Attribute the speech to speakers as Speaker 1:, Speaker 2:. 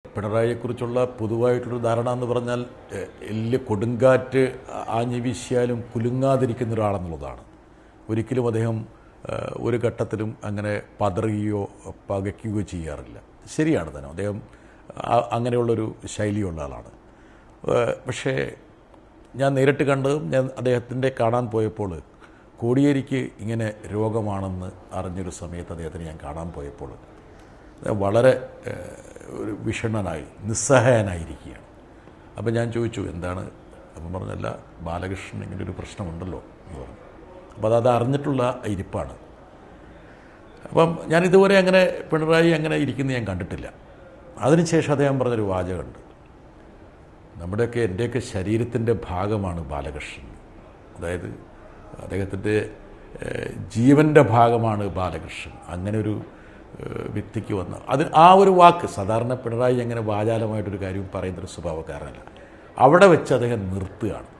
Speaker 1: പിണറായിയെക്കുറിച്ചുള്ള പൊതുവായിട്ടുള്ളൊരു ധാരണ എന്ന് പറഞ്ഞാൽ എ, വലിയ കൊടുങ്കാറ്റ് ആഞ്ഞു വീശിയാലും കുലുങ്ങാതിരിക്കുന്ന ഒരാളെന്നുള്ളതാണ് ഒരിക്കലും അദ്ദേഹം ഏ, ഒരു ഘട്ടത്തിലും അങ്ങനെ പതറുകയോ പകയ്ക്കുകയോ ചെയ്യാറില്ല ശരിയാണ് തന്നെ അദ്ദേഹം ആ- അങ്ങനെയുള്ളൊരു ശൈലിയുള്ള ആളാണ് ഏ, പക്ഷേ ഞാൻ നേരിട്ട് കണ്ടതും ഞാൻ അദ്ദേഹത്തിൻ്റെ കാണാൻ പോയപ്പോൾ കോടിയേരിക്ക് ഇങ്ങനെ രോഗമാണെന്ന് അറിഞ്ഞൊരു സമയത്ത് അദ്ദേഹത്തിന് ഞാൻ കാണാൻ പോയപ്പോൾ അദ്ദേഹം വളരെ ഏഹ്, ഒരു വിഷണ്ണനായി നിസ്സഹായനായിരിക്കുകയാണ് അപ്പം ഞാൻ ചോദിച്ചു എന്താണ് അപ്പം പറഞ്ഞല്ല ബാലകൃഷ്ണൻ ഇങ്ങനെ ഒരു പ്രശ്നമുണ്ടല്ലോ എന്ന് പറഞ്ഞു അപ്പോൾ അത് അത് അറിഞ്ഞിട്ടുള്ള ഇരിപ്പാണ് അപ്പം ഞാൻ ഇതുവരെ അങ്ങനെ പിണറായി അങ്ങനെ ഇരിക്കുന്നത് ഞാൻ കണ്ടിട്ടില്ല അതിനുശേഷം അദ്ദേഹം പറഞ്ഞൊരു വാചകമുണ്ട് നമ്മുടെയൊക്കെ എൻ്റെയൊക്കെ ശരീരത്തിൻ്റെ ഭാഗമാണ് ബാലകൃഷ്ണൻ അതായത് അദ്ദേഹത്തിൻ്റെ ഏഹ്, ജീവൻ്റെ ഭാഗമാണ് ബാലകൃഷ്ണൻ അങ്ങനെ ഒരു ഏഹ്, വ്യക്തിക്ക് വന്ന അത് ആ ഒരു വാക്ക് സാധാരണ പിണറായി അങ്ങനെ വാചാലമായിട്ടൊരു കാര്യം പറയുന്നൊരു സ്വഭാവക്കാരനല്ല അവിടെ വെച്ച് അദ്ദേഹം നിർത്തുകയാണ്